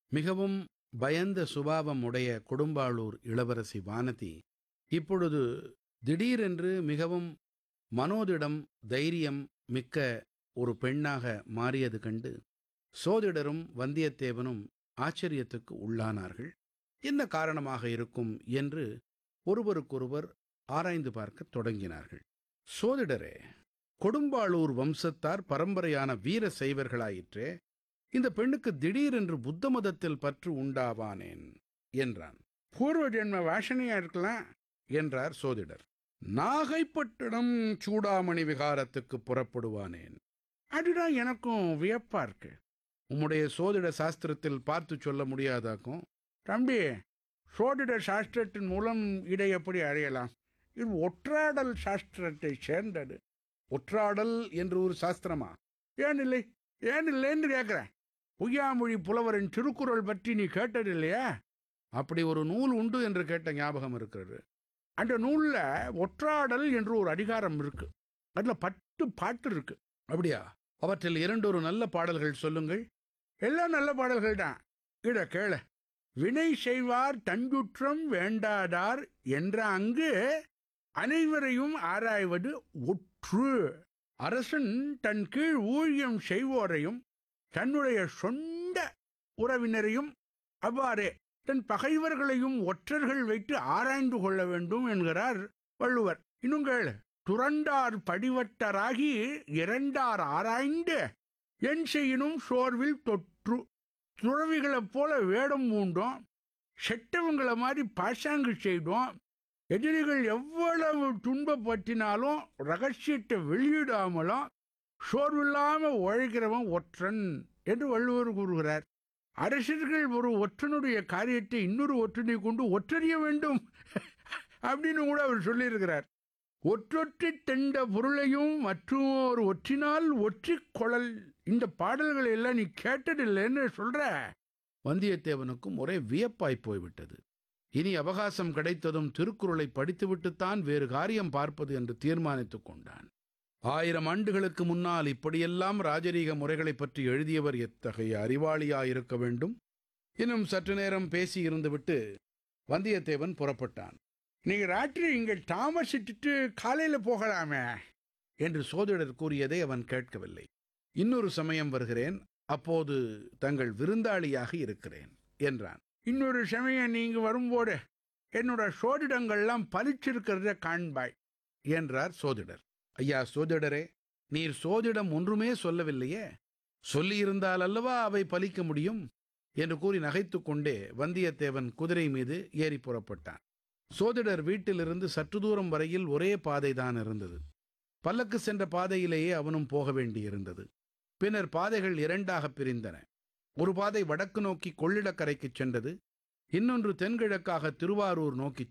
மிகவும் பயந்த சுபாவம் உடைய கொடும்பாளூர் இளவரசி வானதி இப்பொழுது திடீரென்று மிகவும் மனோதிடம் தைரியம் மிக்க ஒரு பெண்ணாக மாறியது கண்டு சோதிடரும் வந்தியத்தேவனும் ஆச்சரியத்துக்கு உள்ளானார்கள் என்ன காரணமாக இருக்கும் என்று ஒருவருக்கொருவர் ஆராய்ந்து பார்க்கத் தொடங்கினார்கள் சோதிடரே கொடும்பாளூர் வம்சத்தார் பரம்பரையான வீர சைவர்களாயிற்றே இந்த பெண்ணுக்கு திடீரென்று புத்த மதத்தில் பற்று உண்டாவானேன் என்றான் பூர்வ ஜென்ம வாசனையா இருக்கலாம் என்றார் சோதிடர் நாகைப்பட்டினம் சூடாமணி விகாரத்துக்கு புறப்படுவானேன் அதுதான் எனக்கும் வியப்பா இருக்கு உம்முடைய சோதிட சாஸ்திரத்தில் பார்த்து சொல்ல முடியாதாக்கும் தம்பி சோதிட சாஸ்திரத்தின் மூலம் இதை எப்படி அறியலாம் இது ஒற்றாடல் சாஸ்திரத்தை சேர்ந்தது ஒற்றாடல் என்று ஒரு சாஸ்திரமா ஏன் இல்லை ஏன் இல்லைன்னு கேட்கிறேன் பொய்யாமொழி புலவரின் திருக்குறள் பற்றி நீ கேட்டது இல்லையா அப்படி ஒரு நூல் உண்டு என்று கேட்ட ஞாபகம் இருக்கிறது அந்த நூல்ல ஒற்றாடல் என்று ஒரு அதிகாரம் இருக்கு அதுல பத்து பாட்டு இருக்கு அப்படியா அவற்றில் இரண்டொரு நல்ல பாடல்கள் சொல்லுங்கள் எல்லாம் நல்ல பாடல்கள் தான் இத கேள வினை செய்வார் தஞ்சுற்றம் வேண்டாதார் என்ற அங்கு அனைவரையும் ஆராய்வது ஒற்று அரசன் தன் கீழ் ஊழியம் செய்வோரையும் தன்னுடைய சொந்த உறவினரையும் அவ்வாறே தன் பகைவர்களையும் ஒற்றர்கள் வைத்து ஆராய்ந்து கொள்ள வேண்டும் என்கிறார் வள்ளுவர் இன்னும் கேளு துறந்தார் படிவட்டராகி இறந்தார் ஆராய்ந்து என் செய்யினும் சோர்வில் தொற்று துறவிகளைப் போல வேடம் பூண்டோம் செட்டவங்களை மாதிரி பாசாங்கு செய்தோம் எதிரிகள் எவ்வளவு துன்பப்பட்டினாலும் ரகசியத்தை வெளியிடாமலும் சோர்வில்லாம உழைக்கிறவன் ஒற்றன் என்று வள்ளுவர் கூறுகிறார் அரசர்கள் ஒரு ஒற்றனுடைய காரியத்தை இன்னொரு ஒற்றனை கொண்டு ஒற்றறிய வேண்டும் அப்படின்னு கூட அவர் சொல்லியிருக்கிறார் ஒற்றொற்றி தெண்ட பொருளையும் மற்றொரு ஒற்றினால் ஒற்றிக் கொழல் இந்த பாடல்களை எல்லாம் நீ கேட்டதில்லைன்னு சொல்ற வந்தியத்தேவனுக்கும் ஒரே வியப்பாய் போய்விட்டது இனி அவகாசம் கிடைத்ததும் திருக்குறளை படித்துவிட்டுத்தான் வேறு காரியம் பார்ப்பது என்று தீர்மானித்துக் கொண்டான் ஆயிரம் ஆண்டுகளுக்கு முன்னால் இப்படியெல்லாம் ராஜரீக முறைகளைப் பற்றி எழுதியவர் எத்தகைய அறிவாளியாயிருக்க வேண்டும் இன்னும் சற்று நேரம் பேசி இருந்துவிட்டு வந்தியத்தேவன் புறப்பட்டான் நீங்க ராத்திரி இங்க தாமசிட்டுட்டு காலையில போகலாமே என்று சோதிடர் கூறியதை அவன் கேட்கவில்லை இன்னொரு சமயம் வருகிறேன் அப்போது தங்கள் விருந்தாளியாக இருக்கிறேன் என்றான் இன்னொரு சமயம் நீங்க வரும்போது என்னோட சோதிடங்கள்லாம் பலிச்சிருக்கிறத காண்பாய் என்றார் சோதிடர் ஐயா சோதிடரே நீர் சோதிடம் ஒன்றுமே சொல்லவில்லையே சொல்லியிருந்தால் அல்லவா அவை பலிக்க முடியும் என்று கூறி நகைத்துக் கொண்டே வந்தியத்தேவன் குதிரை மீது ஏறி புறப்பட்டான் சோதிடர் வீட்டிலிருந்து சற்று தூரம் வரையில் ஒரே பாதைதான் இருந்தது பல்லக்கு சென்ற பாதையிலேயே அவனும் போக வேண்டியிருந்தது பின்னர் பாதைகள் இரண்டாக பிரிந்தன ஒரு பாதை வடக்கு நோக்கி கொள்ளிடக்கரைக்குச் சென்றது இன்னொன்று தென்கிழக்காக திருவாரூர் நோக்கிச்